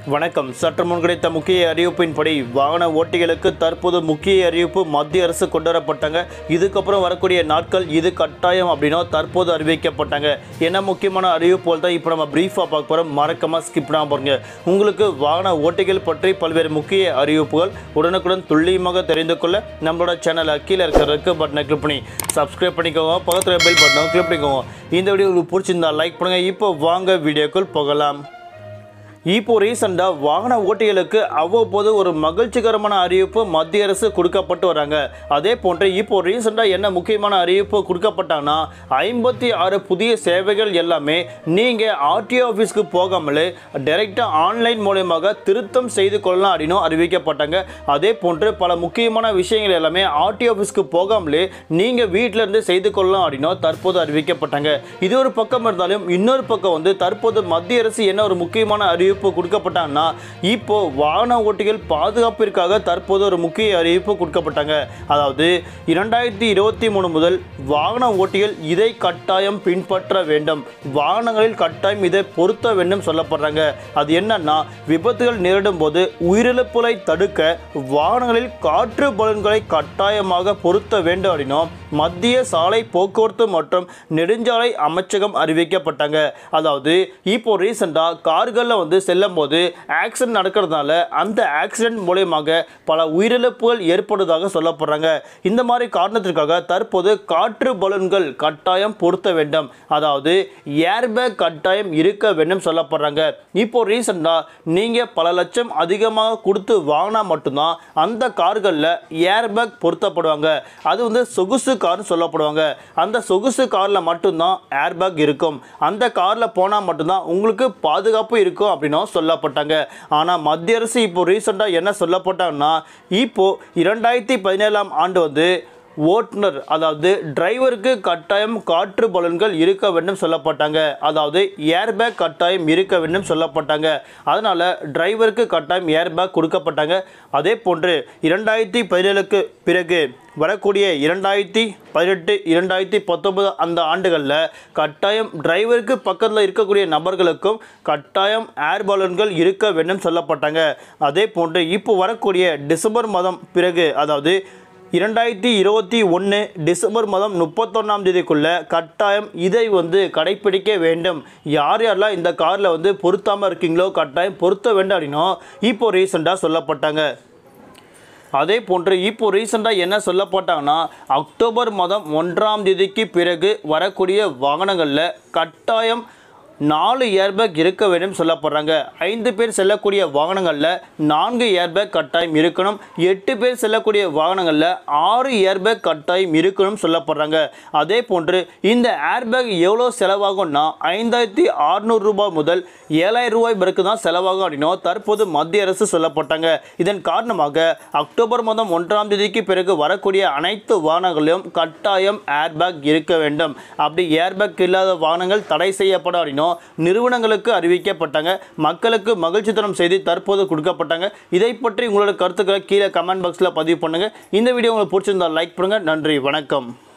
வணக்கம் சற்று முன் கிடைத்த முக்கிய அறிவிப்பின்படி வாகன ஓட்டிகளுக்கு தற்போது முக்கிய அறிவிப்பு மத்திய அரசு கொண்டு வரப்பட்டாங்க இதுக்கப்புறம் வரக்கூடிய நாட்கள் இது கட்டாயம் அப்படின்னா தற்போது அறிவிக்கப்பட்டாங்க என்ன முக்கியமான அறிவிப்புகள் தான் இப்போ நம்ம பிரீஃபாக பார்க்க போகிறோம் மறக்காம ஸ்கிப் பண்ணாம பாருங்க உங்களுக்கு வாகன ஓட்டிகள் பற்றி பல்வேறு முக்கிய அறிவிப்புகள் உடனுக்குடன் துல்லியமாக தெரிந்து கொள்ள நம்மளோட சேனலை கீழே இருக்கிறதுக்கு பட்டனை கிளிக் பண்ணி சப்ஸ்கிரைப் பண்ணிக்கோங்க பக்கத்தில் பெல் பட்டனை கிளிக் பண்ணிக்கோங்க இந்த வீடியோ உங்களுக்கு பிடிச்சிருந்தா லைக் பண்ணுங்க இப்போ வாங்க வீடியோக்குள் போகலாம் இப்போ ரீசெண்டாக வாகன ஓட்டிகளுக்கு அவ்வப்போது ஒரு மகிழ்ச்சிகரமான அறிவிப்பு மத்திய அரசு கொடுக்கப்பட்டு வராங்க அதே போன்று இப்போ ரீசெண்டாக என்ன முக்கியமான அறிவிப்பு கொடுக்கப்பட்டாங்கன்னா ஐம்பத்தி ஆறு புதிய சேவைகள் எல்லாமே நீங்கள் ஆர்டிஓ ஆஃபீஸ்க்கு போகாமலே டைரெக்டாக ஆன்லைன் மூலயமாக திருத்தம் செய்து கொள்ளலாம் அப்படின்னு அறிவிக்கப்பட்டாங்க அதே போன்று பல முக்கியமான விஷயங்கள் எல்லாமே ஆர்டிஓ ஆஃபீஸ்க்கு போகாமலே நீங்கள் வீட்டில இருந்து செய்து கொள்ளலாம் அப்படின்னு தற்போது அறிவிக்கப்பட்டாங்க இது ஒரு பக்கம் இருந்தாலும் இன்னொரு பக்கம் வந்து தற்போது மத்திய அரசு என்ன ஒரு முக்கியமான அறிவிப்பு கொடுக்கப்பட்டாங்கன்னா இப்போ வாகன ஓட்டிகள் பாதுகாப்பிற்காக தற்போது ஒரு முக்கிய அறிவிப்பு கொடுக்கப்பட்டாங்க அதாவது இரண்டாயிரத்தி இருபத்தி மூணு முதல் வாகன ஓட்டிகள் இதை கட்டாயம் பின்பற்ற வேண்டும் வாகனங்களில் கட்டாயம் இதை பொருத்த வேண்டும் சொல்லப்படுறாங்க அது என்னன்னா விபத்துகள் நேரிடும் போது உயிரிழப்புகளை தடுக்க வாகனங்களில் காற்று பலன்களை கட்டாயமாக பொருத்த வேண்டும் அப்படின்னும் மத்திய சாலை போக்குவரத்து மற்றும் நெடுஞ்சாலை அமைச்சகம் அறிவிக்கப்பட்டாங்க அதாவது இப்போ ரீசெண்டாக கார்களில் வந்து செல்லும் போது ஆக்சிடென்ட் நடக்கிறதுனால அந்த ஆக்சிடென்ட் மூலயமாக பல உயிரிழப்புகள் ஏற்படுவதாக சொல்லப்படுறாங்க இந்த மாதிரி காரணத்திற்காக தற்போது காற்று பலூன்கள் கட்டாயம் பொருத்த வேண்டும் அதாவது ஏர்பேக் கட்டாயம் இருக்க வேண்டும் சொல்லப்படுறாங்க இப்போ ரீசெண்டாக நீங்கள் பல லட்சம் அதிகமாக கொடுத்து வாங்கினா மட்டும்தான் அந்த கார்களில் ஏர்பேக் பொருத்தப்படுவாங்க அது வந்து சொகுசு கார்னு சொல்லப்படுவாங்க அந்த சொகுசு காரில் மட்டும்தான் ஏர்பேக் இருக்கும் அந்த காரில் போனால் மட்டும்தான் உங்களுக்கு பாதுகாப்பு இருக்கும் அப்படின்னும் சொல்லப்பட்டாங்க ஆனால் மத்திய அரசு இப்போ ரீசெண்டாக என்ன சொல்லப்பட்டாங்கன்னா இப்போ இரண்டாயிரத்தி பதினேழாம் ஆண்டு வந்து ஓட்டுநர் அதாவது டிரைவருக்கு கட்டாயம் காற்று பலன்கள் இருக்க வேண்டும் சொல்லப்பட்டாங்க அதாவது ஏர்பேக் கட்டாயம் இருக்க வேண்டும் சொல்லப்பட்டாங்க அதனால் டிரைவருக்கு கட்டாயம் ஏர்பேக் கொடுக்கப்பட்டாங்க அதே போன்று இரண்டாயிரத்தி பதினேழுக்கு பிறகு வரக்கூடிய இரண்டாயிரத்தி பதினெட்டு இரண்டாயிரத்தி பத்தொன்பது அந்த ஆண்டுகளில் கட்டாயம் டிரைவருக்கு பக்கத்தில் இருக்கக்கூடிய நபர்களுக்கும் கட்டாயம் ஏர் பலூன்கள் இருக்க வேண்டும் சொல்லப்பட்டாங்க அதே போன்று இப்போ வரக்கூடிய டிசம்பர் மாதம் பிறகு அதாவது இரண்டாயிரத்தி இருபத்தி ஒன்று டிசம்பர் மாதம் முப்பத்தொன்னாம் தேதிக்குள்ள கட்டாயம் இதை வந்து கடைப்பிடிக்க வேண்டும் யார் யாரெல்லாம் இந்த காரில் வந்து பொருத்தாமல் இருக்கீங்களோ கட்டாயம் பொருத்த வேண்டும் அப்படின்னும் இப்போ ரீசெண்டாக சொல்லப்பட்டாங்க அதே போன்று இப்போ ரீசெண்டாக என்ன சொல்லப்பட்டாங்கன்னா அக்டோபர் மாதம் ஒன்றாம் தேதிக்கு பிறகு வரக்கூடிய வாகனங்களில் கட்டாயம் நாலு ஏர்பேக் இருக்க வேண்டும் சொல்லப்படுறாங்க ஐந்து பேர் செல்லக்கூடிய வாகனங்களில் நான்கு ஏர்பேக் கட்டாயம் இருக்கணும் எட்டு பேர் செல்லக்கூடிய வாகனங்களில் ஆறு ஏர்பேக் கட்டாயம் இருக்கணும் சொல்லப்படுறாங்க அதே போன்று இந்த ஏர்பேக் எவ்வளோ செலவாகும்னா ஐந்தாயிரத்தி அறுநூறு ரூபாய் முதல் ஏழாயிரம் ரூபாய் வரைக்கும் தான் செலவாகும் அப்படின்னும் தற்போது மத்திய அரசு சொல்லப்பட்டாங்க இதன் காரணமாக அக்டோபர் மாதம் ஒன்றாம் தேதிக்கு பிறகு வரக்கூடிய அனைத்து வாகனங்களிலும் கட்டாயம் ஏர்பேக் இருக்க வேண்டும் அப்படி ஏர்பேக் இல்லாத வாகனங்கள் தடை செய்யப்படும் அப்படின்னும் நிறுவனங்களுக்கு அறிவிக்கப்பட்டாங்க மக்களுக்கு மகிழ்ச்சி தரும் செய்தி தற்போது கொடுக்கப்பட்டாங்க இதை பற்றி உங்களோட கருத்துக்களை கீழே கமெண்ட் பாக்ஸில் பதிவு பண்ணுங்கள் இந்த வீடியோ உங்களுக்கு பிடிச்சிருந்தா லைக் பண்ணுங்கள் நன்றி வணக்கம்